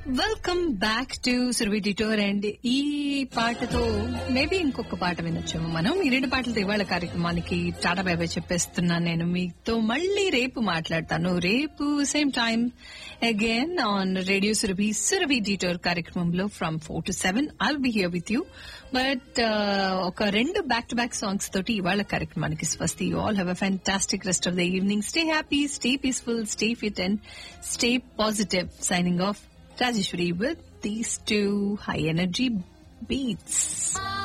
Welcome back to Suravi detour and ఈ పాటతో maybe ఇంకొక పాట వినొచ్చాము మనం ఈ రెండు పాటలతో ఇవాళ కార్యక్రమానికి టాటా బై బై చెప్పేస్తున్నాను నేను మీతో మళ్ళీ రేపు మాట్లాడతాను రేపు same time again on radio Surabhi Surabhi detour కార్యక్రమంలో from four to seven I'll be here with you but ఒక రెండు బ్యాక్ టు బ్యాక్ సాంగ్స్ తోటి ఇవాళ కార్యక్రమానికి స్వస్తి you all have a fantastic rest of the evening stay happy stay peaceful stay fit and stay positive signing off Rajeshwari with these two high energy beats.